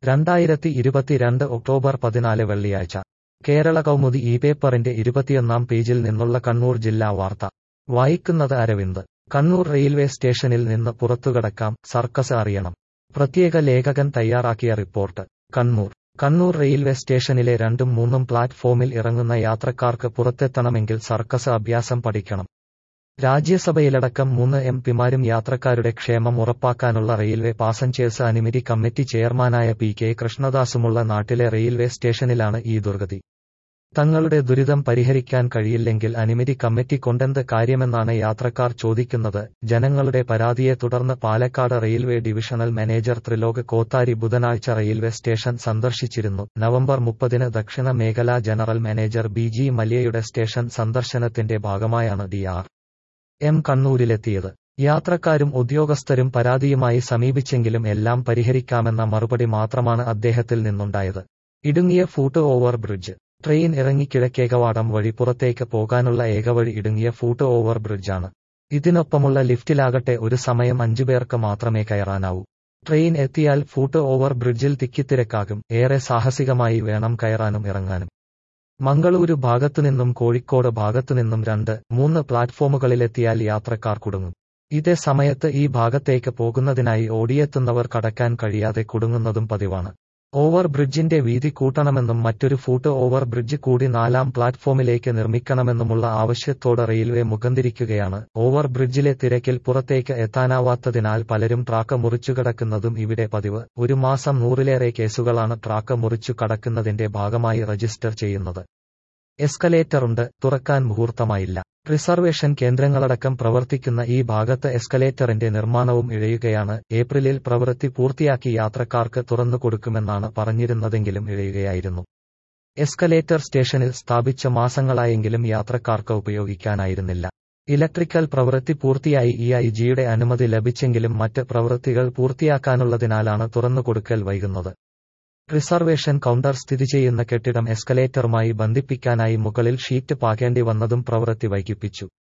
രണ്ടായിരത്തി ഇരുപത്തിരണ്ട് ഒക്ടോബർ പതിനാല് വെള്ളിയാഴ്ച കേരള കൗമുദി ഈ പേപ്പറിന്റെ ഇരുപത്തിയൊന്നാം പേജിൽ നിന്നുള്ള കണ്ണൂർ ജില്ലാ വാർത്ത വായിക്കുന്നത് അരവിന്ദ് കണ്ണൂർ റെയിൽവേ സ്റ്റേഷനിൽ നിന്ന് പുറത്തുകടക്കാം സർക്കസ് അറിയണം പ്രത്യേക ലേഖകൻ തയ്യാറാക്കിയ റിപ്പോർട്ട് കണ്ണൂർ കണ്ണൂർ റെയിൽവേ സ്റ്റേഷനിലെ രണ്ടും മൂന്നും പ്ലാറ്റ്ഫോമിൽ ഇറങ്ങുന്ന യാത്രക്കാർക്ക് പുറത്തെത്തണമെങ്കിൽ സർക്കസ് അഭ്യാസം പഠിക്കണം രാജ്യസഭയിലടക്കം മൂന്ന് എം പിമാരും യാത്രക്കാരുടെ ക്ഷേമം ഉറപ്പാക്കാനുള്ള റെയിൽവേ പാസഞ്ചേഴ്സ് അനുമതി കമ്മിറ്റി ചെയർമാനായ പി കെ കൃഷ്ണദാസുമുള്ള നാട്ടിലെ റെയിൽവേ സ്റ്റേഷനിലാണ് ഈ ദുർഗതി തങ്ങളുടെ ദുരിതം പരിഹരിക്കാൻ കഴിയില്ലെങ്കിൽ അനുമതി കമ്മിറ്റി കൊണ്ടെന്ത് കാര്യമെന്നാണ് യാത്രക്കാർ ചോദിക്കുന്നത് ജനങ്ങളുടെ പരാതിയെ തുടർന്ന് Palakkad railway divisional manager Trilok Kothari ബുധനാഴ്ച റെയിൽവേ സ്റ്റേഷൻ സന്ദർശിച്ചിരുന്നു നവംബർ മുപ്പതിന് ദക്ഷിണ മേഖലാ ജനറൽ മാനേജർ ബി ജി മല്യയുടെ സ്റ്റേഷൻ സന്ദർശനത്തിന്റെ ഭാഗമായാണ് ഡി ആർ എം കണ്ണൂരിലെത്തിയത് യാത്രക്കാരും ഉദ്യോഗസ്ഥരും പരാതിയുമായി സമീപിച്ചെങ്കിലും എല്ലാം പരിഹരിക്കാമെന്ന മറുപടി മാത്രമാണ് അദ്ദേഹത്തിൽ നിന്നുണ്ടായത് ഇടുങ്ങിയ ഫൂട്ട് ഓവർ ബ്രിഡ്ജ് ട്രെയിൻ ഇറങ്ങി കിഴക്കേകവാടം വഴി പുറത്തേക്ക് പോകാനുള്ള ഏകവഴി ഇടുങ്ങിയ ഫൂട്ട് ഓവർ ബ്രിഡ്ജാണ് ഇതിനൊപ്പമുള്ള ലിഫ്റ്റിലാകട്ടെ ഒരു സമയം അഞ്ചുപേർക്ക് മാത്രമേ കയറാനാവൂ ട്രെയിൻ എത്തിയാൽ ഫൂട്ട് ഓവർ ബ്രിഡ്ജിൽ തിക്കിത്തിരക്കാകും ഏറെ സാഹസികമായി വേണം കയറാനും ഇറങ്ങാനും മംഗളൂരു ഭാഗത്തുനിന്നും കോഴിക്കോട് ഭാഗത്തുനിന്നും രണ്ട് മൂന്ന് പ്ലാറ്റ്ഫോമുകളിലെത്തിയാൽ യാത്രക്കാർ കുടുങ്ങും ഇതേ സമയത്ത് ഈ ഭാഗത്തേക്ക് പോകുന്നതിനായി ഓടിയെത്തുന്നവർ കടക്കാൻ കഴിയാതെ കുടുങ്ങുന്നതും പതിവാണ് ഓവർ ബ്രിഡ്ജിന്റെ വീതി കൂട്ടണമെന്നും മറ്റൊരു ഫൂട്ട് ഓവർ ബ്രിഡ്ജ് കൂടി നാലാം പ്ലാറ്റ്ഫോമിലേക്ക് നിർമ്മിക്കണമെന്നുമുള്ള ആവശ്യത്തോടെ റെയിൽവേ മുഖന്തിരിക്കുകയാണ് ഓവർ ബ്രിഡ്ജിലെ തിരക്കിൽ പുറത്തേക്ക് എത്താനാവാത്തതിനാൽ പലരും ട്രാക്ക് മുറിച്ചു കടക്കുന്നതും ഇവിടെ പതിവ് ഒരു മാസം നൂറിലേറെ കേസുകളാണ് ട്രാക്ക് മുറിച്ചു കടക്കുന്നതിന്റെ ഭാഗമായി രജിസ്റ്റർ ചെയ്യുന്നത് എസ്കലേറ്ററുണ്ട് തുറക്കാൻ മുഹൂർത്തമായില്ല റിസർവേഷൻ കേന്ദ്രങ്ങളടക്കം പ്രവർത്തിക്കുന്ന ഈ ഭാഗത്ത് എസ്കലേറ്ററിന്റെ നിർമ്മാണവും ഇഴയുകയാണ് ഏപ്രിലിൽ പ്രവൃത്തി പൂർത്തിയാക്കി യാത്രക്കാർക്ക് തുറന്നു കൊടുക്കുമെന്നാണ് പറഞ്ഞിരുന്നതെങ്കിലും ഇഴയുകയായിരുന്നു എസ്കലേറ്റർ സ്റ്റേഷനിൽ സ്ഥാപിച്ച മാസങ്ങളായെങ്കിലും യാത്രക്കാർക്ക് ഉപയോഗിക്കാനായിരുന്നില്ല ഇലക്ട്രിക്കൽ പ്രവൃത്തി പൂർത്തിയായി ഇ ഐ ജിയുടെ അനുമതി ലഭിച്ചെങ്കിലും മറ്റ് പ്രവൃത്തികൾ പൂർത്തിയാക്കാനുള്ളതിനാലാണ് തുറന്നുകൊടുക്കൽ വൈകുന്നത് റിസർവേഷൻ കൗണ്ടർ സ്ഥിതി ചെയ്യുന്ന കെട്ടിടം എസ്കലേറ്ററുമായി ബന്ധിപ്പിക്കാനായി മുകളിൽ ഷീറ്റ് പാകേണ്ടി വന്നതും പ്രവൃത്തി വൈകിപ്പിച്ചു